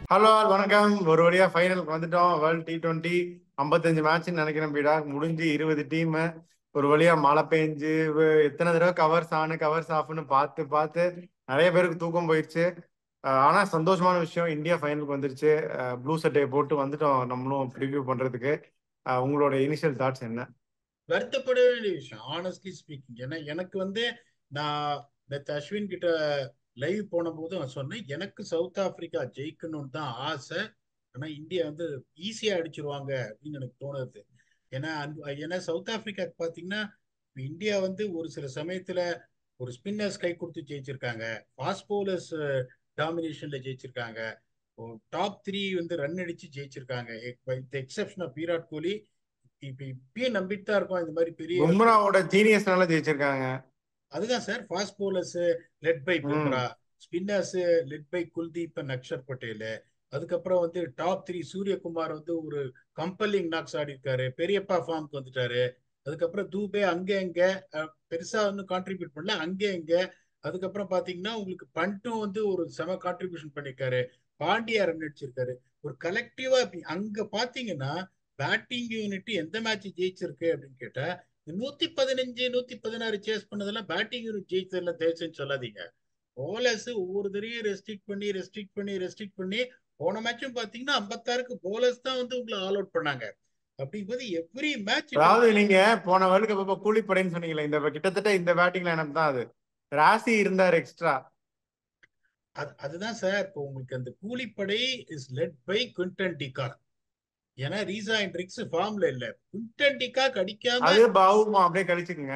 Hello வணக்கம் ஒரு வழியா ஃபைனலுக்கு வந்துட்டோம் வேர்ல்ட் டி டுவெண்ட்டி ஐம்பத்தஞ்சு மேட்ச்னு நினைக்கிறேன் பீடா முடிஞ்சு இருபது டீம் ஒரு வழியா மழை பெஞ்சு வ- எத்தனை தடவை கவர்ஸ் ஆனு கவர்ஸ் ஆஃப்னு பார்த்து பார்த்து நிறைய பேருக்கு தூக்கம் போயிடுச்சு அஹ் ஆனா சந்தோஷமான விஷயம் இந்தியா ஃபைனலுக்கு வந்துருச்சு ப்ளூ சட்டையை போட்டு வந்துட்டோம் நம்மளும் ப்ரிவ்யூ பண்றதுக்கு அஹ் உங்களோட இனிஷியல் தாட்ஸ் என்ன வருத்தப்பட வேண்டிய விஷயம் ஆனஸ்ட்லி ஸ்பீக்கிங் ஏன்னா எனக்கு வந்து நான் நேற்று அஸ்வின் கிட்ட லைவ் போன போது நான் சொன்னேன் எனக்கு சவுத் ஆப்பிரிக்கா ஜெயிக்கணும்னு தான் ஆசை ஆனா இந்தியா வந்து ஈஸியா அடிச்சிருவாங்க அப்படின்னு எனக்கு தோணுது ஏன்னா அந்த- ஏன்னா சவுத் ஆப்பிரிக்காக்கு பாத்தீங்கன்னா இப்ப இந்தியா வந்து ஒரு சில சமயத்துல ஒரு ஸ்பின்னர்ஸ் கை கொடுத்து ஜெயிச்சிருக்காங்க ஃபாஸ்ட் பவுலர்ஸ் டாமினேஷன்ல ஜெயிச்சிருக்காங்க டாப் த்ரீ வந்து ரன் அடிச்சு ஜெயிச்சிருக்காங்க எக்ஸப்ஷன் ஆஃப் விராட் கோலி இப்ப இப்பயும் நம்பிட்டு தான் இருக்கோம் இந்த மாதிரி பெரிய பும்ராவோட ஜீனியஸ்னால ஜெயிச்சிருக்காங்க அதுதான் sir fast bowlers led by ம் Bumrah spinners led by Kuldeep and Akshar Patel அதுக்கப்புறம் வந்து டாப் த்ரீ சூரியகுமார் வந்து ஒரு கம்பல்லிங் நாக்ஸ் ஆடி இருக்காரு பெரியப்பா ஃபார்முக்கு வந்துட்டாரு அதுக்கப்புறம் தூபே அங்க இங்க அஹ், பெருசா ஒன்றும் கான்ட்ரிபியூட் பண்ணல அங்க இங்க அதுக்கப்புறம் பாத்தீங்கன்னா உங்களுக்கு பண்ட்டும் வந்து ஒரு செம கான்ட்ரிபியூஷன் பண்ணிருக்காரு பாண்டியா ரன் அடிச்சிருக்காரு ஒரு கலெக்டிவா அங்க பாத்தீங்கன்னா பேட்டிங் யூனிட் எந்த மேட்ச் ஜெயிச்சிருக்கு அப்படின்னு கேட்டா இந்த நூத்தி பதினஞ்சு நூத்தி பதினாறு சேஸ் பண்ணதெல்லாம் பேட்டிங் யூனிட் ஜெயிச்சதுல தேய்ச்சுன்னு சொல்லாதீங்க போலர்ஸ் ஒவ்வொரு தடையும் ரெஸ்ட்ரிக்ட் பண்ணி ரெஸ்ட்ரிக்ட் பண்ணி ரெஸ்ட்ரிக்ட் பண்ணி போன மேட்சும் பாத்தீங்கன்னா ஐம்பத்தாறுக்கு போலர்ஸ் தான் வந்து உங்களை ஆல் அவுட் பண்ணாங்க அப்படிங்கும்போது எவ்ரி மேட்ச் அதாவது நீங்க போன வேர்ல்டு கப் அப்ப கூலிப்படைன்னு சொன்னீங்களே இந்த கிட்டத்தட்ட இந்த பேட்டிங் லைனப் தான் அது ராசி இருந்தார் எக்ஸ்ட்ரா அது அதுதான் சார் இப்போ உங்களுக்கு அந்த கூலிப்படை is led by Quinton de Kock ஏன்னா ரீசா அண்ட் ரிக்ஸ் ஃபார்ம்ல இல்ல குவிண்டன் டிகாக் அடிக்காம அது பாவுமா அப்படியே கழிச்சுக்குங்க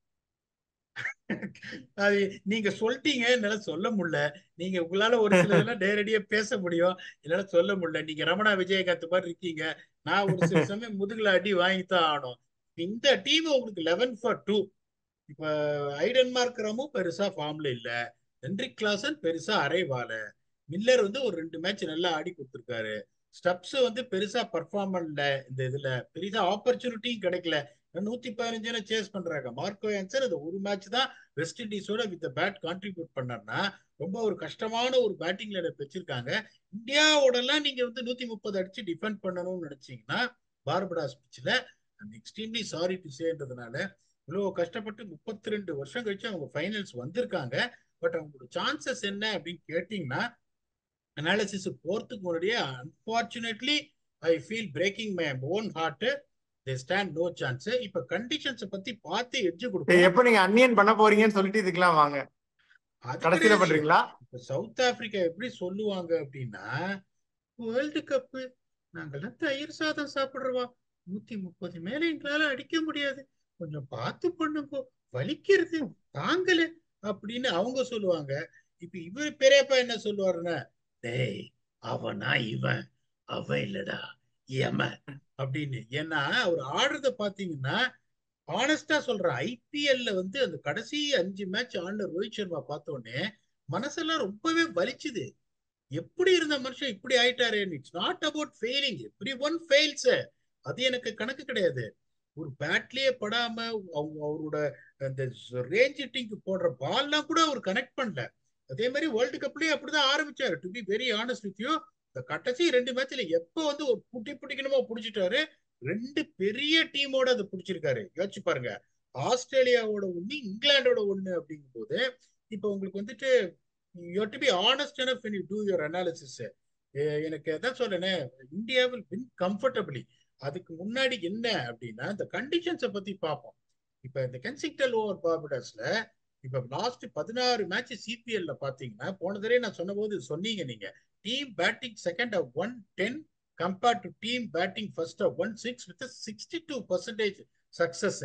அது நீங்க சொல்லிட்டீங்க என்னால சொல்ல முடியல நீங்க உங்களால ஒரு சிலதெல்லாம் நேரடியா பேச முடியும் என்னால சொல்ல முடியல நீங்க ரமணா விஜயகாந்த் மாதிரி இருக்கீங்க நான் ஒரு சில சமயம் முதுகுல அடி வாங்கித்தான் ஆகணும் இந்த டீம் உங்களுக்கு லெவன் ஃபார் டூ இப்ப ஐடன் மார்க்கரமும் பெருசா ஃபார்ம்ல இல்ல ஹென்ரிக் கிளாசன் பெருசா அரைவால மில்லர் வந்து ஒரு ரெண்டு மேட்ச் நல்லா ஆடி கொடுத்துருக்காரு ஸ்டப்ஸ் வந்து பெருசா பர்ஃபார்ம் பண்ணல இந்த இதுல பெருசா ஆப்பர்ச்சுனிட்டியும் கிடைக்கல நூத்தி பதினஞ்சுன்னு சேஸ் பண்றாங்க மார்க்கோ ஆன்சர் அது ஒரு மேட்ச் தான் வெஸ்ட் இண்டீஸோட வித் பேட் கான்ட்ரிபியூட் பண்ணார்னா ரொம்ப ஒரு கஷ்டமான ஒரு பேட்டிங் லைனப் வச்சிருக்காங்க இந்தியாவோட எல்லாம் நீங்க வந்து நூத்தி முப்பது அடிச்சு டிஃபெண்ட் பண்ணணும்னு நினைச்சீங்கன்னா பார்படாஸ் பிச்சில் எக்ஸ்ட்ரீம்லி சாரி டு சேன்றதுனால இவ்வளவு கஷ்டப்பட்டு முப்பத்தி ரெண்டு வருஷம் கழிச்சு அவங்க ஃபைனல்ஸ் வந்திருக்காங்க பட் அவங்களோட சான்சஸ் என்ன அப்படின்னு கேட்டீங்கன்னா அனாலிசிஸ் போறதுக்கு முன்னாடியே unfortunately I feel breaking my own heart they stand no chance இப்ப கண்டிஷன்ஸை பத்தி பார்த்து எட்ஜ் சரி, கொடுப்போம் எப்ப நீங்க அன்னியன் பண்ண போறீங்கன்னு சொல்லிட்டு இதுக்கெல்லாம் வாங்க அது கடைசியில கிடையாது பண்றீங்களா இப்ப சவுத் ஆப்பிரிக்கா எப்படி சொல்லுவாங்க அப்படின்னா வேர்ல்டு கப்பு நாங்கெல்லாம் தயிர் சாதம் சாப்பிடுறவா நூத்தி முப்பது மேல எங்களால அடிக்க முடியாது கொஞ்சம் பார்த்து பண்ணுங்க வலிக்கிறது தாங்கல அப்படின்னு அவங்க சொல்லுவாங்க இப்ப இவர் பெரியப்பா என்ன சொல்லுவாருன்னா டேய் அவனா இவன் அவன் இல்லடா எமன் அப்படின்னு ஏன்னா அவர் ஆடுறத பாத்தீங்கன்னா ஆனஸ்டா சொல்றேன் ஐபிஎல்ல வந்து அந்த கடைசி அஞ்சு மேட்ச் ஆடின ரோஹித் சர்மா பார்த்த உடனே மனசெல்லாம் ரொம்பவே வலிச்சுது எப்படி இருந்த மனுஷன் இப்படி ஆயிட்டாரு it's not about failing everyone fails அது எனக்கு கணக்கு கிடையாது ஒரு பேட்லயே படாம அவங்க அவரோட அந்த ரேஞ்ச் ஹிட்டிங்க்கு போடுற பால்லாம் கூட அவர் கனெக்ட் பண்ணல அதே மாதிரி வேர்ல்டு கப்லயே அப்படிதான் ஆரம்பிச்சாரு to be very honest with you இந்த கடைசி ரெண்டு மேட்ச்ல எப்ப வந்து ஒரு புட்டி பிடிக்கணுமோ பிடிச்சிட்டாரு ரெண்டு பெரிய டீமோட அதை பிடிச்சிருக்காரு யோசிச்சு பாருங்க ஆஸ்திரேலியாவோட ஒண்ணு இங்கிலாண்டோட ஒண்ணு அப்படிங்கும் போது இப்போ உங்களுக்கு வந்துட்டு you to be honest enough when you do your analysis எனக்கு எதான் சொல்றேனே இந்தியா வில் வின் கம்ஃபர்டபிளி அதுக்கு முன்னாடி என்ன அப்படின்னா இந்த கண்டிஷன்ஸை பத்தி பார்ப்போம் இப்ப இந்த கென்சிங்டன் ஓவர் பார்படஸ்ல இப்ப லாஸ்ட் பதினாறு மேட்ச் சிபிஎல்ல பாத்தீங்கன்னா போன தடவை நான் சொன்னபோது சொன்னீங்க நீங்க team batting second one ten compared to team batting first one six with sixty two percentage success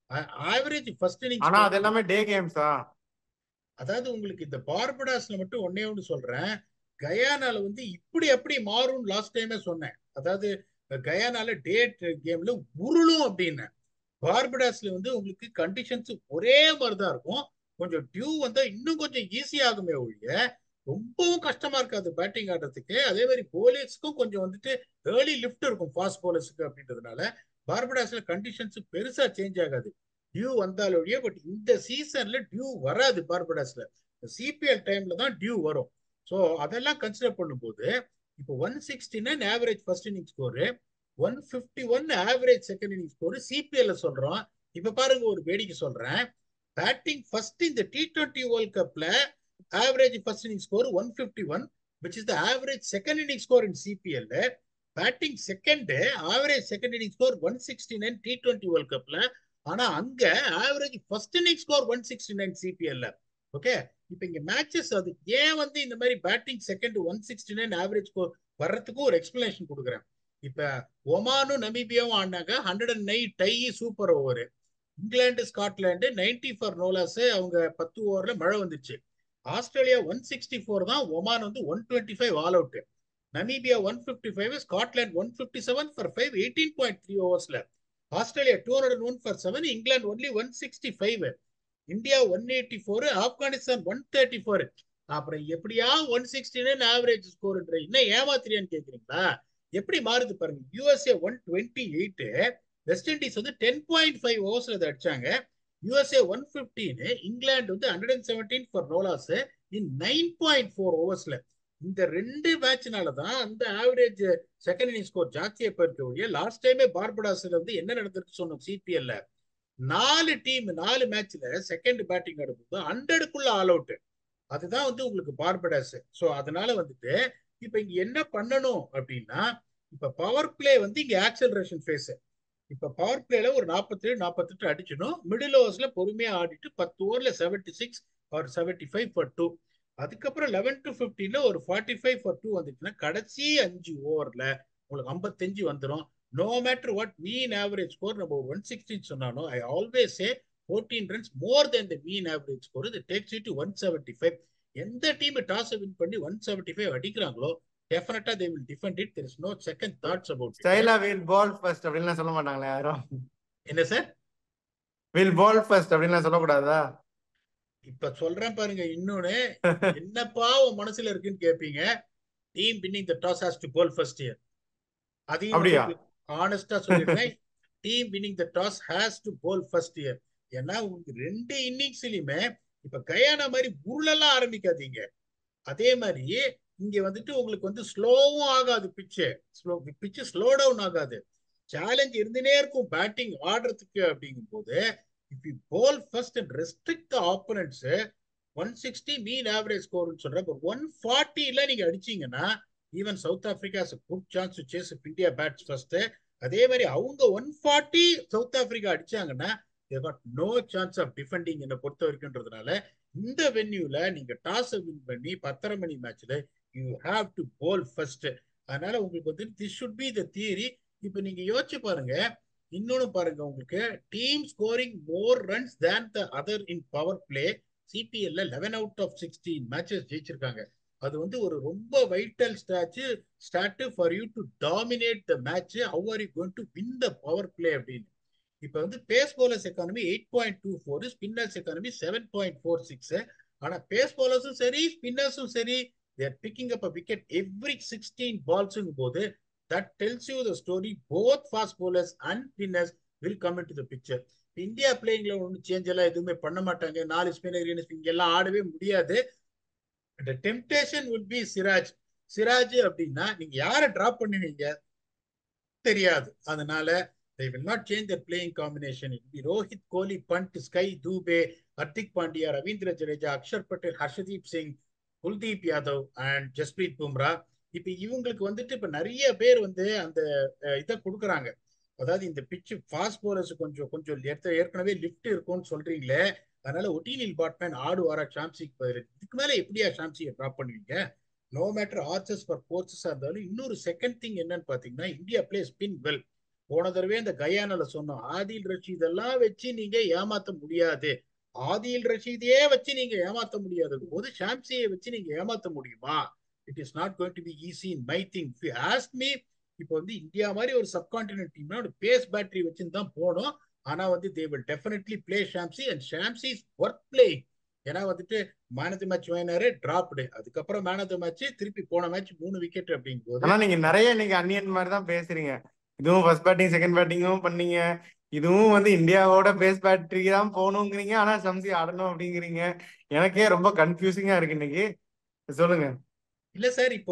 average first innings ஆனா அது எல்லாமே டே கேம்ஸா அதாவது உங்களுக்கு இந்த பார்படாஸ்ல மட்டும் ஒன்னே ஒன்று சொல்றேன் கயானால வந்து இப்படி எப்படி மாறும் லாஸ்ட் டைமே சொன்னேன் அதாவது கயானால டேட் கேம்ல உருளும் அப்படின்னு பார்படாஸ்ல வந்து உங்களுக்கு கண்டிஷன்ஸ் ஒரே மாதிரி தான் இருக்கும் கொஞ்சம் டியூ வந்தா இன்னும் கொஞ்சம் ஈஸி ஆகுமே ஒழிய ரொம்பவும் கஷ்டமா இருக்காது பேட்டிங் ஆடுறதுக்கு அதே மாதிரி போலர்ஸ்க்கும் கொஞ்சம் வந்துட்டு ஏர்லி லிஃப்ட் இருக்கும் ஃபாஸ்ட் போலர்ஸுக்கு அப்படின்றதுனால பார்படாஸ்ல கண்டிஷன்ஸ் பெருசா சேஞ்ச் ஆகாது டியூ வந்தாலொழிய பட் இந்த சீசன்ல டியூ வராது பார்படாஸ்ல சிபிஎல் டைம்ல தான் டியூ வரும் ஸோ அதெல்லாம் கன்சிடர் பண்ணும்போது இப்போ one sixty nine average first inning score one fifty one average second inning score சிபிஎல்ல சொல்றோம் இப்ப பாருங்க ஒரு வேடிக்கை சொல்றேன் பேட்டிங் ஃபர்ஸ்ட் இந்த டி டுவெண்ட்டி வேர்ல்ட் கப்ல average first inning score one fifty one which is the average second inning score in CPL batting second average second inning score one sixty nine T twenty world கப்ல ஆனா அங்க average first inning score one sixty nine சிபிஎல்ல okay இப்ப இங்க matches அது ஏன் வந்து இந்த மாதிரி batting second one sixty nine average score வர்றதுக்கும் ஒரு எக்ஸ்பிளனேஷன் கொடுக்குறேன் இப்ப ஒமானும் நமீபியாவும் ஆடினாங்க hundred and nine tie super over England Scotland ninety four no loss அவங்க பத்து ஓவர்ல மழை வந்துச்சு ஆஸ்திரேலியா ஒன் சிக்ஸ்டி ஃபோர் தான் ஒமான் வந்து one twenty five all out Namibia one fifty five Scotland one fifty seven for five eighteen point three ஓவர்ஸ்ல Australia two hundred one for seven England only one sixty five India one eighty four Afghanistan one thirty four அப்புறம் எப்படியா one sixty nine average ஸ்கோர்ன்ற இன்னும் ஏமாத்திரியான்னு கேக்குறீங்களா எப்படி மாறுது பாருங்க USA one twenty eight West Indies வந்து டென் பாயிண்ட் ஃபைவ் ஓவர்ஸ்ல அதை அடிச்சாங்க யூஎஸ்ஏ ஒன் பிப்டீன் இங்கிலாந்து வந்து hundred and seventeen for no loss in nine point four ஓவர்ஸ்ல இந்த ரெண்டு மேட்ச்னால தான் அந்த ஆவரேஜ் செகண்ட் இன்னிங் ஸ்கோர் ஜாஸ்தியா போயிருக்க ஒழிய லாஸ்ட் டைமே பார்படாஸ்ல வந்து என்ன நடந்திருக்கு சொன்னோம் சிபிஎல்ல நாலு டீம் நாலு மேட்ச்ல செகண்ட் பேட்டிங் நடக்கும்போது ஹண்ட்ரடுக்குள்ள ஆல் அவுட் அதுதான் வந்து உங்களுக்கு பார்படாஸ் ஸோ அதனால வந்துட்டு இப்ப இங்க என்ன பண்ணணும் அப்படின்னா இப்ப பவர் பிளே வந்து இங்க ஆக்சலரேஷன் ஃபேஸ் இப்ப பவர் பிளேல ஒரு நாற்பத்தேழு நாற்பத்தெட்டு அடிச்சணும் மிடில் ஓவர்ஸ்ல பொறுமையா ஆடிட்டு பத்து ஓவர்ல seventy six or seventy five for two அதுக்கப்புறம் லெவன் டு ஃபிஃப்டீன்ல ஒரு ஃபார்ட்டி ஃபைவ் ஃபார் டூ வந்துச்சுன்னா கடைசி அஞ்சு ஓவர்ல உங்களுக்கு ஐம்பத்தஞ்சு வந்துடும் no matter what mean average score நம்ம ஒரு ஒன் சிக்ஸ்டின் சொன்னாலும் I always say fourteen runs more than the mean average score இது takes to one seventy five எந்த டீம் டாஸ் வின் பண்ணி ஒன் செவன்டி ஃபைவ் அடிக்கிறாங்களோ டெஃபினட்டா they will defend it there is no second thoughts about ஸ்டைலா will bowl first அப்படின்லாம் சொல்ல மாட்டாங்களே யாரும் என்ன சார் வில் பால் ஃபர்ஸ்ட் அப்படின்லாம் சொல்லக்கூடாதா இப்ப சொல்றேன் பாருங்க இன்னொன்னு என்னப்பா உன் மனசுல இருக்குன்னு கேப்பீங்க team winning the toss has to bowl first here அப்படியா? அதையும் ஆனஸ்டா சொல்லிடுறேன் team winning the toss has to bowl first here ஏன்னா உங்களுக்கு ரெண்டு இன்னிங்ஸ்லயுமே இப்ப கயானா மாதிரி உருளெல்லாம் ஆரம்பிக்காதீங்க அதே மாதிரி இங்க வந்துட்டு உங்களுக்கு வந்து ஸ்லோவும் ஆகாது pitch slow pitch slow down ஆகாது சேலஞ்ச் இருந்துனே இருக்கும் பேட்டிங் ஆடுறதுக்கு அப்படிங்கும் போது if you bowl first and restrict the opponents one sixty mean average ஸ்கோர்னு சொல்றேன் ஒன் ஃபார்ட்டில நீங்க அடிச்சீங்கன்னா even South Africa good chance to chase India bats first அதே மாதிரி அவங்க ஒன் ஃபார்ட்டி சவுத் ஆப்பிரிக்கா அடிச்சாங்கன்னா they got no chance of defending என்னை பொறுத்த வரைக்கும்ன்றதுனால இந்த வென்யூல நீங்க டாஸ் வின் பண்ணி பத்தரை மணி மேட்ச்ல you have to bowl first அதனால உங்களுக்கு வந்து this should be the theory இப்போ நீங்க யோசிச்சு பாருங்க இன்னொன்னு பாருங்க உங்களுக்கு team scoring more runs than the other in power play சிபிஎல்ல eleven out of sixteen matches ஜெயிச்சிருக்காங்க அது வந்து ஒரு ரொம்ப vital stat stat for you to dominate the match how are you going to win the power play அப்படின்னு இப்போ வந்து pace bowlers economy eight point two four spinners economy seven point four six ஆனா pace போலர்ஸும் சரி ஸ்பின்னர்ஸும் சரி they're picking up a wicket every sixteen பால்ஸுங்கும் போது that tells you the story both fast bowlers and spinners will come into the picture India பிளேயிங்ல ஒன்றும் change எல்லாம் எதுவுமே பண்ண மாட்டாங்க நாலு ஸ்பின்னர் இங்க எல்லாம் ஆடவே முடியாது the temptation would be Siraj Siraj அப்படின்னா நீங்க யாரை டிராப் பண்ணுவீங்க தெரியாது அதனால they will not change their playing combination it will be Rohit Kohli Pant SKY Dube Hardik Pandya Ravindra Jadeja Axar Patel Arshdeep Singh Kuldeep Yadav and Jasprit Bumrah இப்ப இவங்களுக்கு வந்துட்டு இப்ப நிறைய பேர் வந்து அந்த இதை கொடுக்குறாங்க அதாவது இந்த பிச்சு ஃபாஸ்ட் போலர்ஸ் கொஞ்சம் கொஞ்சம் ஏற்கனவே லிஃப்ட் இருக்கும்னு சொல்றீங்களே அதனால ஒட்டீனில் பாட்மேன் ஆடுவாரா ஷாம்சிக்கு பதில் இதுக்கு மேல எப்படியா ஷாம்சியை ட்ராப் பண்ணுவீங்க நோ மேட்டர் ஆர்ச்சர்ஸ் ஃபார் கோர்சஸா இருந்தாலும் இன்னொரு செகண்ட் திங் என்னன்னு பாத்தீங்கன்னா இந்தியா பிளே ஸ்பின் வெல் போன தடவை இந்த கயானால சொன்னோம் ஆதில் ரஷீத் எல்லாம் வச்சு நீங்க ஏமாத்த முடியாது ஆதில் ரஷீதே வச்சு நீங்க ஏமாத்த முடியாது போது ஷாம்சியை வச்சு நீங்க ஏமாத்த முடியுமா it is not going to be easy in my thing ask me இப்போ வந்து இந்தியா மாதிரி ஒரு சப்கான்டினென்ட் டீம்னா ஒரு பேஸ் பேட்டரி வச்சுன்னு தான் போனோம் ஆனா வந்து they will definitely play Shamsi and Shamsi is worth playing ஏன்னா வந்துட்டு மேன் ஆஃப் தி மேட்ச் வாங்கினாரு டிராப்டு அதுக்கப்புறம் மேன் ஆஃப் தி மேட்ச் திருப்பி போன மேட்ச் மூணு விக்கெட் அப்படிங்கும் போது ஆனா நீங்க நிறைய நீங்க அன்னியன் மாதிரி தான் பேசுறீங்க இதுவும் ஃபர்ஸ்ட் பேட்டிங் செகண்ட் பேட்டிங்கும் பண்ணீங்க இதுவும் வந்து இந்தியாவோட பேஸ் பேட்டரிக்கு தான் போகணுங்கிறீங்க ஆனா சம்சி ஆடணும் அப்படிங்கிறீங்க எனக்கே ரொம்ப கன்ஃபியூசிங்கா இருக்கு இன்னைக்கு சொல்லுங்க இல்ல சார் இப்போ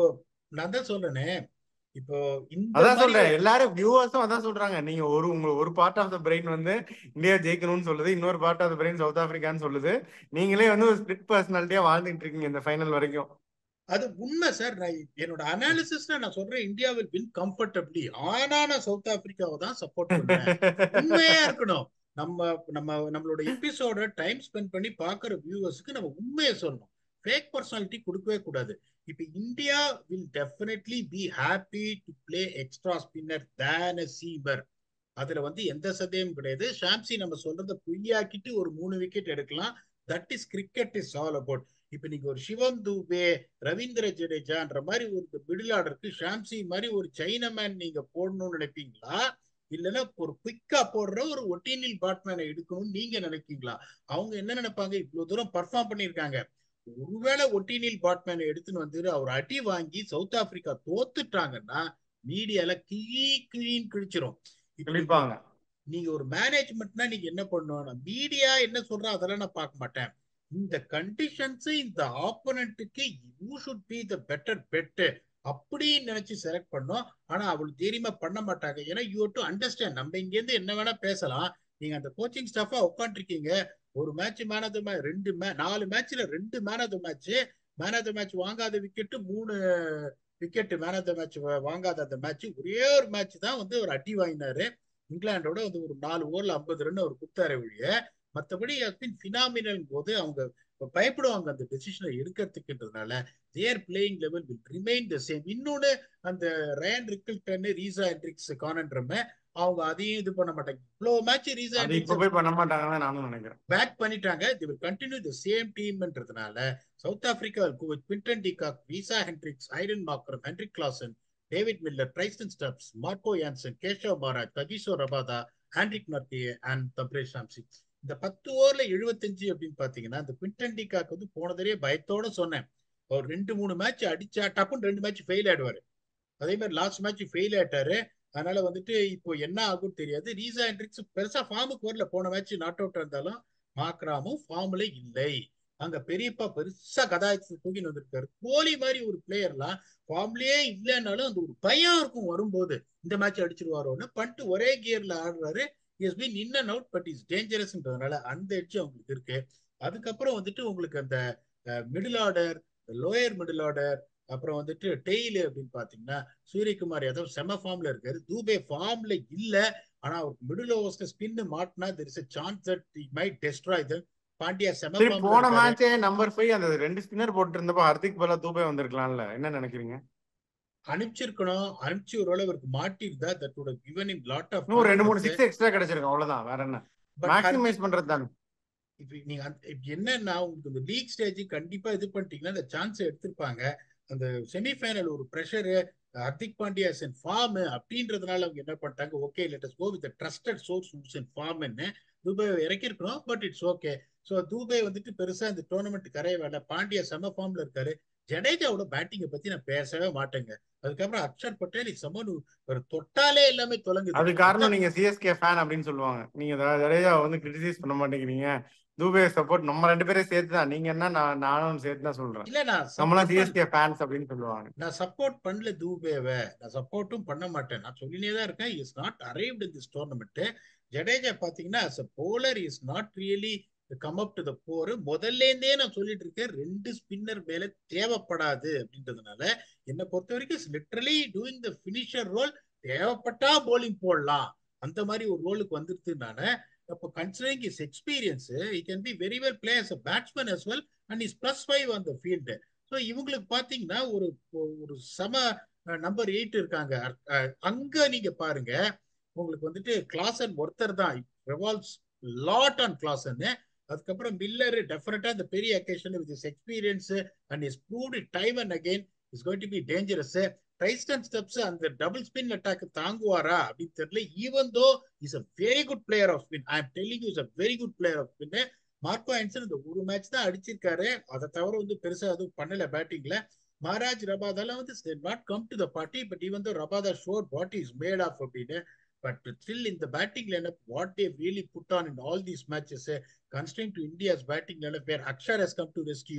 நான் தான் சொல்றேனே இப்போ இந்த அதான் மாதிரி சொல்றேன் எல்லாரும் வியூவர்ஸும் அதான் சொல்றாங்க நீங்க ஒரு உங்க ஒரு பார்ட் ஆஃப் த பிரெயின் வந்து இந்தியா ஜெயிக்கணும்னு சொல்லுது இன்னொரு part of the brain South ஆப்பிரிக்கான்னு சொல்லுது நீங்களே வந்து ஒரு ஸ்பிளிட் பர்சனாலிட்டியா வாழ்ந்துட்டு இருக்கீங்க இந்த ஃபைனல் வரைக்கும் அது உண்மை சார் நான் என்னோட அனாலிசிஸ்ல நான் சொல்றேன் இந்தியா வில் வின் கம்ஃபர்டபிளி ஆனா நான் சவுத் ஆப்பிரிக்காவை தான் சப்போர்ட் பண்ணுவேன் உண்மையா இருக்கணும் நம்ம நம்ம நம்மளோட எபிசோட டைம் ஸ்பெண்ட் பண்ணி பாக்குற வியூவர்ஸ்க்கு நம்ம உண்மையை சொல்லணும் ஃபேக் பர்சனாலிட்டி கொடுக்கவே கூடாது இப்ப India will definitely be happy to play extra spinner than a seamer அதுல வந்து எந்த சந்தேகமும் கிடையாது ஷாம்சி நம்ம சொல்றத பொய்யாக்கிட்டு ஒரு மூணு விக்கெட் எடுக்கலாம் that is cricket is all about இப்ப நீங்க ஒரு சிவம் தூபே ரவீந்திர ஜடேஜான்ற மாதிரி ஒரு மிடில் ஆர்டருக்கு ஷாம்சி மாதிரி ஒரு சைனமேன் நீங்க போடணும்னு நினைப்பீங்களா இல்லைன்னா ஒரு குயிக்கா போடுற ஒரு ஒட்டீனில் பேட்மேனை எடுக்கணும்னு நீங்க நினைப்பீங்களா அவங்க என்ன நினைப்பாங்க இவ்வளவு தூரம் பர்ஃபார்ம் பண்ணிருக்காங்க ஒருவேளை ஒட்டீனில் பேட்மேனை எடுத்துன்னு வந்து அவர் அடி வாங்கி சவுத் ஆப்பிரிக்கா தோத்துட்டாங்கன்னா மீடியால கிழி கிழின்னு கிழிச்சிரும் இப்ப நீங்க கிழிப்பாங்க நீங்க ஒரு மேனேஜ்மெண்ட்னா நீங்க என்ன பண்ணணும் மீடியா என்ன சொல்றா அதெல்லாம் நான் பார்க்க மாட்டேன் இந்த கண்டிஷன்ஸ் இந்த ஆப்போனண்ட்டுக்கு you should be the better bet அப்படின்னு நினைச்சு செலக்ட் பண்ணோம் ஆனா அவளுக்கு தெரியுமா பண்ண மாட்டாங்க ஏன்னா யூ டு அண்டர்ஸ்டாண்ட் நம்ம இங்க இருந்து என்ன வேணா பேசலாம் நீங்க அந்த கோச்சிங் ஸ்டாஃபா உட்காந்துருக்கீங்க ஒரு match man of the match ரெண்டு மே நாலு மேட்ச்ல ரெண்டு man of the match man of the match வாங்காத விக்கெட்டு மூணு wicket man of the match வாங்காத அந்த மேட்ச் ஒரே ஒரு மேட்ச் தான் வந்து ஒரு அடி வாங்கினாரு இங்கிலாண்டோட வந்து ஒரு நாலு ஓவர்ல ஐம்பது ரன் அவர் குத்தாரு ஒழிய மற்றபடி ஃபினாமினல் போது அவங்க பயப்படுவாங்க அந்த டெசிஷனை எடுக்கிறதுக்குன்றதுனால their playing level will remain the same இன்னொன்னு அந்த ரயன் ரிக்கிள்டன் ரீசா ஹென்ட்ரிக்ஸ் கானன்றம அவங்க அதையும் இது பண்ண மாட்டாங்க இவ்வளவு மேட்ச் ரீசா அது இப்ப போய் பண்ண மாட்டாங்கன்னு நானும் நினைக்கிறேன் பேக் பண்ணிட்டாங்க they will continue the same டீம்ன்றதுனால South Africa with Quinton de Kock Reeza Hendricks Aiden Markram Heinrich Klaasen David Miller Tristan Stubbs Marco Jansen Keshav Maharaj Kagiso Rabada Anrich Nortje and Tabraiz Shamsi இந்த பத்து ஓவர்ல எழுபத்தஞ்சு அப்படின்னு பாத்தீங்கன்னா இந்த குவிண்டன் டிகாக் வந்து போனதே பயத்தோட சொன்னேன் அவர் ரெண்டு மூணு மேட்ச் அடிச்சா டப்புன்னு ரெண்டு மேட்ச் ஃபெயில் ஆயிடுவாரு அதே மாதிரி லாஸ்ட் மேட்ச் ஃபெயில் ஆயிட்டாரு அதனால வந்துட்டு இப்போ என்ன ஆகும் தெரியாது ரீசா ஹென்ட்ரிக்ஸ் பெருசா ஃபார்முக்கு வரல போன மேட்ச் நாட் அவுட் இருந்தாலும் மாக்ராமும் ஃபார்ம்ல இல்லை அங்க பெரியப்பா பெருசா கதாயத்தை தூக்கின்னு வந்திருக்காரு கோலி மாதிரி ஒரு பிளேயர்லாம் ஃபார்ம்லயே இல்லைன்னாலும் அந்த ஒரு பயம் இருக்கும் வரும்போது இந்த மேட்ச் அடிச்சிருவாரோன்னு பண்ணிட்டு ஒரே கியர்ல ஆடுறாரு is been in and out but is டேஞ்சரஸ்ன்றதுனால அந்த எட்ஜ் அவங்களுக்கு இருக்கு அதுக்கப்புறம் வந்துட்டு உங்களுக்கு அந்த middle order lower middle order அப்புறம் வந்துட்டு டெய்லு அப்படின்னு பாத்தீங்கன்னா சூரியகுமார் யாதவ் செம ஃபார்ம்ல இருக்காரு தூபே ஃபார்ம்ல இல்ல ஆனா அவருக்கு மிடில் ஓவர்ஸ்ல ஸ்பின் மாட்டினா there is chance that might destroy them Pandya செம சரி போன மேட்சே நம்பர் ஃபைவ் அந்த ரெண்டு ஸ்பின்னர் போட்டு இருந்தப்போ ஹர்திக் பலா தூபே வந்திருக்கலாம்ல என்ன நினைக்கிறீங்க அனுப்பிச்சிருக்கணும் அனுப்பிச்சு ஒரு அவருக்கு மாட்டிருந்தா that would have given him lot of இன்னும் ரெண்டு மூணு சிக்ஸ் எக்ஸ்ட்ரா கிடைச்சிருக்கும் அவ்வளவுதான் வேற என்ன But மேக்ஸிமைஸ் பண்றது தானே இப்ப நீங்க அந்த- இப்ப என்னன்னா உங்களுக்கு இந்த லீக் ஸ்டேஜ் கண்டிப்பா இது பண்ணிட்டீங்கன்னா அந்த சான்ஸ் எடுத்திருப்பாங்க அந்த செமிஃபைனல் ஒரு pressure Hardik Pandya in form அப்படின்றதுனால அவங்க என்ன பண்ணிட்டாங்க okay let us go with trusted source in ஃபார்ம்னு தூபே இறக்கிருக்கிறோம் but it's okay so Dube வந்துட்டு பெருசா இந்த டோர்னமெண்ட் கரைய வேலை பாண்டியா செம ஃபார்ம்ல இருக்காரு ஜடேஜாவோட பேட்டிங்கை பத்தி நான் பேசவே மாட்டேங்க அதுக்கப்புறம் அக்ஷர் பட்டேல் சமன் ஒரு தொட்டாலே எல்லாமே தொலைங்குது அது காரணம் நீங்க சிஎஸ்கே ஃபேன் அப்படின்னு சொல்லுவாங்க நீங்க ஜ- ஜடேஜா வந்து கிரிட்டிசைஸ் பண்ண மாட்டேங்கிறீங்க தூபே சப்போர்ட் நம்ம ரெண்டு பேரும் சேர்த்து தான் நீங்க என்ன நான் நானும் சேர்த்து தான் சொல்றேன் இல்ல நான் நம்மளாம் support பண்ண- சிஎஸ்கே ஃபேன்ஸ் அப்படின்னு சொல்லுவாங்க நான் சப்போர்ட் பண்ணல தூபேவை நான் சப்போர்ட்டும் பண்ண மாட்டேன் நான் சொல்லினே தான் இருக்கேன் is not arrived in this tournament Jadeja பாத்தீங்கன்னா as a bowler is not really come up to the par முதல்ல இருந்தே நான் சொல்லிட்டு இருக்கேன் ரெண்டு ஸ்பின்னர் மேல தேவைப்படாது அப்படின்றதுனால என்னை பொறுத்த வரைக்கும் literally doing the finisher role தேவைப்பட்டா போலிங் போடலாம் அந்த மாதிரி ஒரு ரோலுக்கு வந்துருதுனால அப்போ considering his experience he can be very well play as a batsman as well and his plus five on the field so இவங்களுக்கு பாத்தீங்கன்னா ஒரு ஒரு சம நம்பர் எயிட் இருக்காங்க அஹ் அங்க நீங்க பாருங்க உங்களுக்கு வந்துட்டு கிளாசன் ஒருத்தர் தான் ரெவால்வ்ஸ் லாட் ஆன் கிளாசன் அதுக்கப்புறம் மில்லர் டெஃபினட்டா இந்த பெரிய occasion with his experience and is proved time and again is going to be dangerous Tristan Stubbs அந்த டபுள் ஸ்பின் அட்டாக் தாங்குவாரா அப்படின்னு தெரியல even though is a very good player of spin I am telling is a very good player of spin Marco Jansen இந்த ஒரு match தான் அடிச்சிருக்காரு அதை தவிர வந்து பெருசா எதுவும் பண்ணல பேட்டிங்ல மகாராஜ் ரபாதால வந்து not come to the party but even though Rabada showed what is made of அப்படின்னு பட் ஸ்டில் இந்த batting lineup what they really put on in all these matches contrasting to India's batting lineup where Axar has come to rescue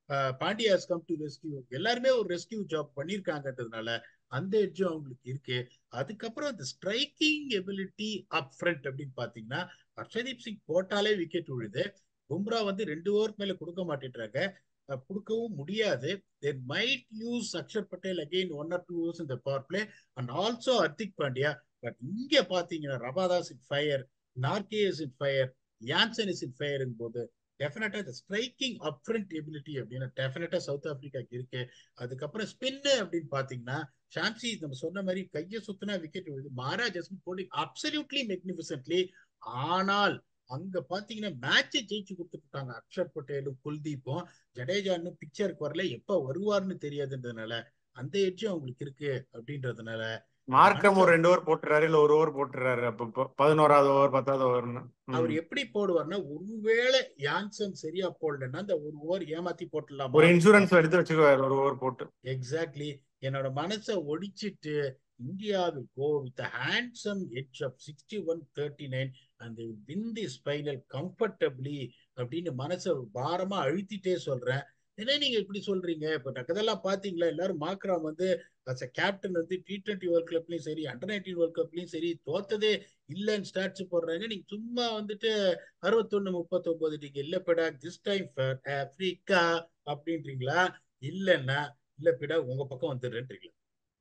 Pandya's come to rescue எல்லாருமே ஒரு rescue job பண்ணியிருக்காங்கன்றதுனால அந்த எட்ஜும் அவங்களுக்கு இருக்கு அதுக்கப்புறம் அந்த striking ability up front அப்படின்னு பாத்தீங்கன்னா ஹர்ஷதீப் சிங் போட்டாலே விக்கெட் விழுது பும்ரா வந்து ரெண்டு ஓவருக்கு மேல கொடுக்க மாட்டேன்றாங்க கொடுக்கவும் முடியாது they might use Axar Patel again one or two overs இந்த power play and also Hardik Pandya but இங்க பாத்தீங்கன்னா Rabada's in fire Nortje is in fire Jansen is in fire போது டெஃபினட்டா இந்த ஸ்ட்ரைக்கிங் அப்ரண்ட் எபிலிட்டி அப்படின்னு டெஃபினட்டா சவுத் ஆப்பிரிக்காக்கு இருக்கு அதுக்கப்புறம் ஸ்பின்னு அப்படின்னு பாத்தீங்கன்னா ஷாம்சி நம்ம சொன்ன மாதிரி கையை சுத்தினா விக்கெட் விழுது மகாராஜ் போட்டிங் அப்சல்யூட்லி மெக்னிபிசன்ட்லி ஆனால் அங்க பாத்தீங்கன்னா மேட்சை ஜெயிச்சு கொடுத்துட்டாங்க அக்ஷர் பட்டேலும் குல்தீப்பும் ஜடேஜா இன்னும் பிக்சருக்கு வரல எப்ப வருவார்னு தெரியாதுன்றதுனால அந்த எட்ஜும் அவங்களுக்கு இருக்கு அப்படின்றதுனால மார்க்கம் ஒரு ரெண்டு ஓவர் போட்டுறாரு இல்ல ஒரு ஓவர் போட்டுறாரு அப்ப பதினோராவது ஓவர் பத்தாவது ஓவர்னு அவர் எப்படி போடுவார்னா ஒருவேளை யான்சன் சரியா போடலன்னா அந்த ஒரு ஓவர் ஏமாத்தி போட்டுடலாம் ஒரு இன்சூரன்ஸ் எடுத்து வச்சுக்குவாரு ஒரு ஓவர் போட்டு எக்ஸாக்ட்லி என்னோட மனசை ஒடிச்சிட்டு இந்தியாவில் go with handsome edge of sixty one thirty nine அந்த வின் தி ஸ்பைனல் கம்ஃபர்டபிளி அப்படின்னு மனசை பாரமா அழுத்திட்டே சொல்றேன் என்ன நீங்க இப்படி சொல்றீங்க இப்ப அதெல்லாம் பாத்தீங்களா எல்லாரும் மாக்ராம் வந்து அஸ் அ கேப்டன் வந்து டி டுவெண்ட்டி வேர்ல்ட் கப்லயும் சரி அண்டர் நைன்டீன் வேர்ல்ட் கப்லயும் சரி தோத்ததே இல்லைன்னு ஸ்டாட்ஸ் போடுறாங்க நீங்க சும்மா வந்துட்டு அறுபத்தொன்னு முப்பத்தொன்பது நீங்க இல்ல பிடா திஸ் டைம் ஃபார் ஆப்பிரிக்கா அப்படின்றீங்களா இல்லைன்னா இல்ல பிடா உங்க பக்கம் வந்துடுறேன்றீங்களா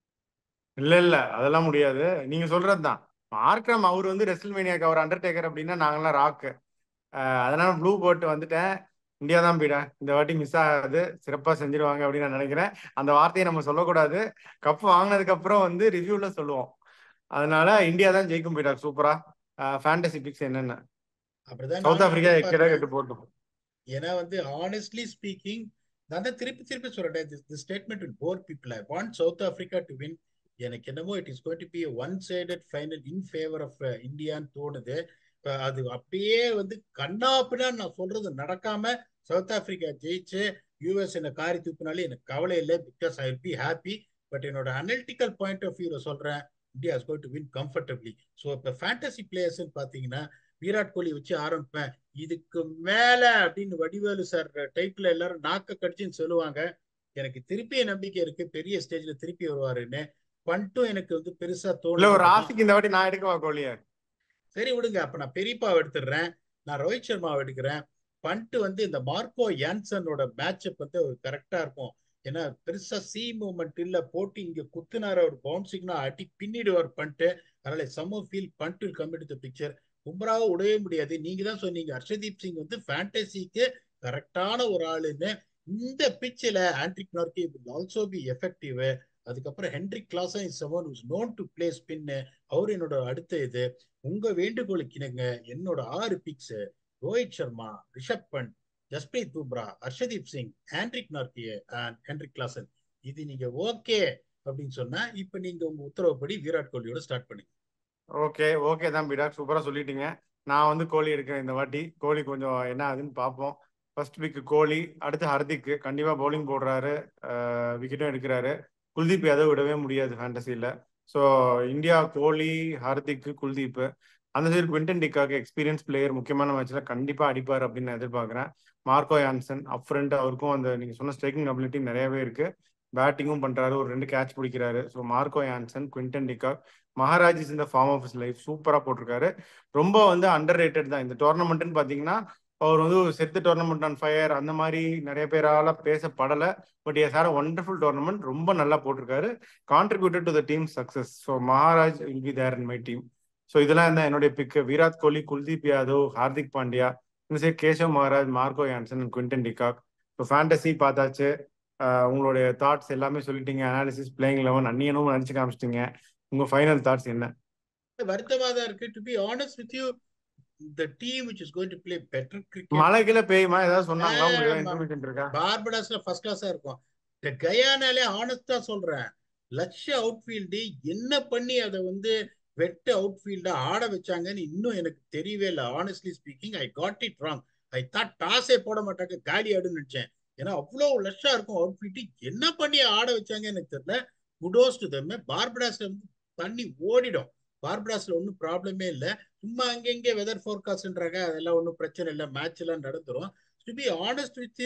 இல்ல இல்ல அதெல்லாம் முடியாது நீங்க சொல்றதுதான் மார்க்ரம் அவர் வந்து ரெஸ்ல்மேனியாக்கு அவர் அண்டர்டேக்கர் அப்படின்னா நாங்கெல்லாம் ராக்கு அதனால ப்ளூ போட்டு வந்துட்டேன் இந்தியா தான் பீடா இந்த வாட்டி மிஸ் ஆகாது சிறப்பா செஞ்சிருவாங்க அப்படின்னு நான் நினைக்கிறேன் அந்த வார்த்தையை நம்ம சொல்லக்கூடாது கப் வாங்கினதுக்கு அப்புறம் வந்து ரிவ்யூல சொல்லுவோம் அதனால இந்தியா தான் ஜெயிக்கும் பீடா சூப்பரா ஃபேண்டசி பிக்ஸ் என்னென்ன அப்படிதான் சவுத் நானும் ஆப்பிரிக்கா எக்கடா எதிர்பார்க்கிறேன் கெட்டு போட்டோம் ஏன்னா வந்து ஆனஸ்ட்லி ஸ்பீக்கிங் நான் தான் திருப்பி திருப்பி சொல்றேன் the statement will bore people I want South Africa to win எனக்கு என்னமோ it is going to be one sided final in favour of இந்தியான்னு தோணுது இப்ப அது அப்படியே வந்து கண்ணாப்பினா நான் சொல்றது நடக்காம சவுத் ஆப்பிரிக்கா ஜெயிச்சு யூஎஸ் என்ன காரி தூக்குனாலே எனக்கு கவலை இல்லை because I will be happy but என்னோட அனலிட்டிக்கல் பாயிண்ட் ஆஃப் வியூல சொல்றேன் India is going to win comfortably so இப்போ ஃபேண்டசி பிளேயர்ஸ்னு பார்த்தீங்கன்னா விராட் கோலி வச்சு ஆரம்பிப்பேன் இதுக்கு மேல அப்படின்னு வடிவேலு சார் டைப்ல எல்லாரும் நாக்க கடிச்சுன்னு சொல்லுவாங்க எனக்கு திருப்பி நம்பிக்கை இருக்கு பெரிய ஸ்டேஜ்ல திருப்பி வருவாருன்னு பண்ட்டும் எனக்கு வந்து பெருசா இல்ல தோணல ஒரு ராசிக்கு இந்த வாட்டி நான் எடுக்கவா கோலிய சரி விடுங்க அப்ப நான் பெரியப்பாவை எடுத்துடுறேன் நான் ரோஹித் சர்மாவை எடுக்கிறேன் பண்ட் வந்து இந்த மார்க்கோ யான்சனோட மேட்சப் வந்து கரெக்டா இருக்கும் ஏன்னா பெருசா சி மூமெண்ட் இல்ல போட்டு இங்க குத்துனார ஒரு பவுன்சிங்னா அடி பின்னிடுவார் பண்ட்டு அதனால சம்மோ feel Pant will come to picture பும்ராவை விடவே முடியாது நீங்க தான் சொன்னீங்க ஹர்ஷதீப் சிங் வந்து ஃபேண்டசிக்கு கரெக்டான ஒரு ஆளுன்னு இந்த பிச்சில் Anrich Nortje will also be effective அதுக்கப்புறம் Heinrich Klaasen is someone is known to play spin அவர் என்னோட அடுத்த இது உங்க வேண்டுகோளுக்கு இணங்க என்னோட ஆறு picks Rohit Sharma Rishabh Pant Jasprit Bumrah Harshdeep Singh Anrich Nortje and Heinrich Klaasen இது நீங்க ஓகே அப்படின்னு சொன்னா இப்ப நீங்க உங்க உத்தரவுப்படி விராட் கோலியோட ஸ்டார்ட் பண்ணுங்க ஓகே ஓகே தான் பீடா சூப்பரா சொல்லிட்டீங்க நான் வந்து கோலி எடுக்கிறேன் இந்த வாட்டி கோலி கொஞ்சம் என்ன ஆகுதுன்னு பார்ப்போம் ஃபர்ஸ்ட் பிக் கோலி அடுத்து ஹர்திக் கண்டிப்பா பவுலிங் போடுறாரு விக்கெட்டும் எடுக்கிறாரு குல்தீப் யாதவ் விடவே முடியாது ஃபேண்டசியில் ஸோ இந்தியா கோலி ஹார்திக் குல்தீப் அந்த சைடு குவிண்டன் டிக்காக்கு எக்ஸ்பீரியன்ஸ் பிளேயர் முக்கியமான மேட்ச்ல கண்டிப்பா அடிப்பார் அப்படின்னு நான் எதிர்பார்க்குறேன் மார்க்கோ யான்சன் அப் ஃப்ரண்ட் அவருக்கும் அந்த நீங்க சொன்ன ஸ்ட்ரைக்கிங் அபிலிட்டி நிறையவே இருக்கு பேட்டிங்கும் பண்றாரு ஒரு ரெண்டு கேட்ச் பிடிக்கிறாரு so Marco Jansen Quinton de Kock Maharaj is இந்த ஃபார்ம் ஆஃப் இஸ் லைஃப் சூப்பரா போட்டிருக்காரு ரொம்ப வந்து அண்டர் ரேட்டட் தான் இந்த டோர்னமெண்ட்னு பாத்தீங்கன்னா அவர் வந்து செத்து டோர்னமெண்ட் ஆன் ஃபயர் அந்த மாதிரி நிறைய பேரால பேசப்படல but he's had wonderful tournament ரொம்ப நல்லா போட்டிருக்காரு contributed to the team success so Maharaj will be there in my team so இதெல்லாம் இருந்தால் என்னுடைய பிக் விராட் கோலி குல்தீப் யாதவ் ஹார்திக் பாண்டியா இந்த side Keshav Maharaj Marco Jansen Quinton de Kock so fantasy பார்த்தாச்சு உங்களுடைய தாட்ஸ் எல்லாமே சொல்லிட்டீங்க அனாலிசிஸ் பிளேயிங் லெவன் அந்நியனும் நினச்சி காமிச்சிட்டீங்க உங்க ஃபைனல் தாட்ஸ் என்ன வருத்தமா தான் இருக்கு to be honest with you the team which is going to play better cricket மழைக்குள்ள பெய்யுமா ஏதாவது சொன்னாங்களா உங்களுக்கு ஏதாவது இன்ஃபர்மேஷன் இருக்கா பார்படாஸ்ல ஃபர்ஸ்ட் கிளாஸா இருக்கும் இந்த கயானாலே ஆனஸ்டா சொல்றேன் லட்ச அவுட்ஃபீல்டு என்ன பண்ணி அதை வந்து வெட்ட அவுட்ஃபீல்டா ஆட வச்சாங்கன்னு இன்னும் எனக்கு தெரியவே இல்லை honestly speaking I got it wrong I thought டாஸே போட மாட்டாங்க காலி ஆடுன்னு நினைச்சேன் ஏன்னா அவ்வளவு லட்சம் இருக்கும் அவுட்ஃபீல்டு என்ன பண்ணி ஆட வச்சாங்க எனக்கு தெரியல குடோஸ் டு தம் பார்படாஸ்ல வந்து தண்ணி ஓடிடும் பார்படாஸ்ல ஒன்றும் ப்ராப்ளமே இல்லை சும்மா அங்கங்கே வெதர் ஃபோர்காஸ்ட்ன்றாங்க அதெல்லாம் ஒன்றும் பிரச்சனை இல்லை மேட்ச் எல்லாம் நடந்துரும் to be honest with you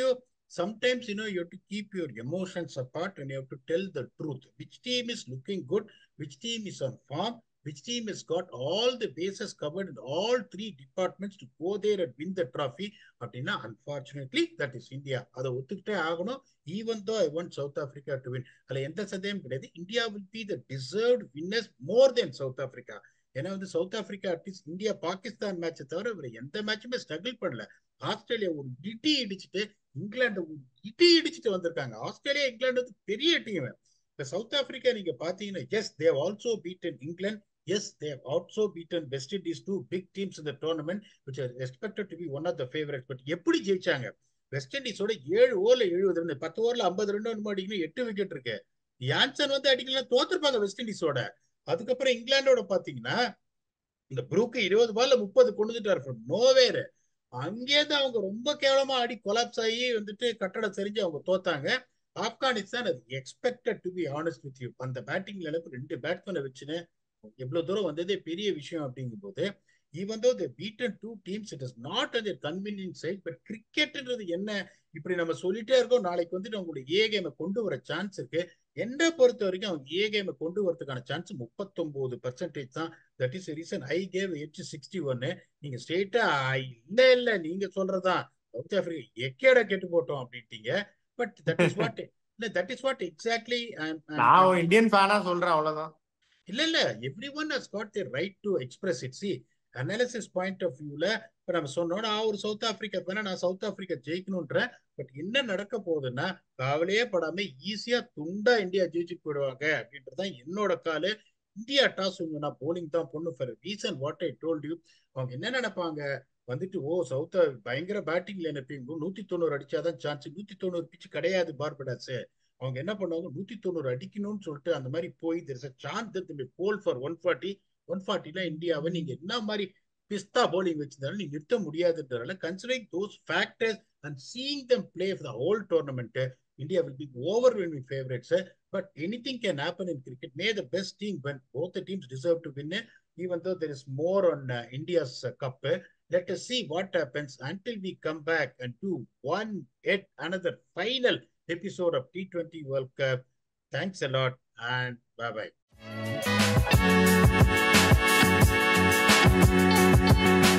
sometimes you know you have to keep your emotions apart and you have to tell the truth which team is looking good which team is on form which team has got all the bases covered in all three departments to go there and win the trophy அப்படின்னா unfortunately that is India அதை ஒத்துக்கிட்டே ஆகணும் even though I want South Africa to win அதுல எந்த சந்தேகம் கிடையாது India will be the deserved winners more than South Africa ஏன்னா வந்து South Africa at least India Pakistan மேட்சை தவிர இவர் எந்த மேட்சுமே ஸ்ட்ரகிள் பண்ணல ஆஸ்திரேலியா ஒரு இடி இடிச்சுட்டு இங்கிலாந்து ஒரு இடி இடிச்சுட்டு வந்திருக்காங்க ஆஸ்திரேலியா இங்கிலாந்து வந்து பெரிய டீம் இப்ப சவுத் ஆப்பிரிக்கா நீங்க பாத்தீங்கன்னா yes they've also beaten England Yes, they have also beaten West Indies, two big teams in the tournament, which are expected to be one of the favorites. But எப்படி ஜெயிச்சாங்க west இண்டீஸோட ஏழு ஓவர்ல எழுபது run பத்து ஓவர்ல ஐம்பது ரன் ஒன்று அடிக்கணும் எட்டு விக்கெட் இருக்கு யான்சன் வந்து அடிக்கலாம் தோத்துருப்பாங்க வெஸ்ட் இண்டீஸோட அதுக்கப்புறம் இங்கிலாண்டோட பாத்தீங்கன்னா இந்த ப்ரூக்கு இருபது பால்ல முப்பது கொண்டு வந்துட்டாரு ஃப்ரம் நோவேர் அங்கேருந்து அவங்க ரொம்ப கேவலமா ஆடி கொலாப்ஸ் ஆகி வந்துட்டு கட்டடம் செறிஞ்சு அவங்க தோத்தாங்க ஆப்கானிஸ்தான் அது expected to be honest with you அந்த பேட்டிங் அளவுக்கு ரெண்டு பேட்ஸ்மேனை வச்சுன்னு எவ்வளவு தூரம் வந்ததே பெரிய விஷயம் அப்படிங்கும் போது even though the beaten two teams it is not at convenient side but கிரிக்கெட்ன்றது என்ன இப்படி நம்ம சொல்லிட்டே இருக்கோம் நாளைக்கு வந்துட்டு அவங்களுடைய ஏ கேமை கொண்டு வர சான்ஸ் இருக்கு என்னை பொறுத்த வரைக்கும் அவங்க ஏ கேமை கொண்டு வரதுக்கான சான்ஸ் முப்பத்தொன்பது பர்சன்டேஜ் தான் that is reason I gave each sixty ஒன்னு நீங்க ஸ்ட்ரெயிட்டா இல்ல இல்ல நீங்க சொல்றதான் சவுத் ஆப்பிரிக்கா எக்கேட கெட்டு போட்டோம் அப்படின்ட்டீங்க பட் தட் இஸ் வாட் இல்ல தட் இஸ் வாட் எக்ஸாக்ட்லி நான் இந்தியன் ஃபேனா சொல்றேன் அவ்வளவுதான் இல்ல இல்ல every one has got the right to express it சி அனாலிசிஸ் பாயிண்ட் ஆஃப் வியூல இப்ப நம்ம சொன்னோம் நான் ஒரு சவுத் ஆப்பிரிக்கா பேனா நான் சவுத் ஆப்பிரிக்கா ஜெயிக்கணும்ன்றேன் பட் என்ன நடக்க போகுதுன்னா கவலையே படாம ஈஸியா துண்டா இந்தியா ஜெயிச்சுட்டு போயிடுவாங்க அப்படின்றதுதான் என்னோட காலு இந்தியா டாஸ் நான் போலிங் தான் பொண்ணு for reason what I told you அவங்க என்ன நினைப்பாங்க வந்துட்டு ஓ சவுத் பயங்கர பேட்டிங்ல நினைப்பீங்க நூத்தி தொண்ணூறு அடிச்சாதான் சான்ஸ் நூத்தி தொண்ணூறு பிச்சு கிடையாது பார்படாஸ் அவங்க என்ன பண்ணுவாங்க நூத்தி தொண்ணூறு அடிக்கணும்னு சொல்லிட்டு அந்த மாதிரி போய் there is chance that bowl for one forty one ஃபார்ட்டில இந்தியாவை நீங்க என்ன மாதிரி பிஸ்தா போலிங் வச்சிருந்தாலும் நீங்க நிறுத்த முடியாதுன்றதால considering those factors and seeing them play for the whole tournament India will be over win favourites but any thing can happen in cricket may the best team when both the teams deserve to win even though there is more on இந்தியாஸ் cup let us see what happens until we come back and do one yet another final episode of T20 World Cup. Thanks a lot and bye bye.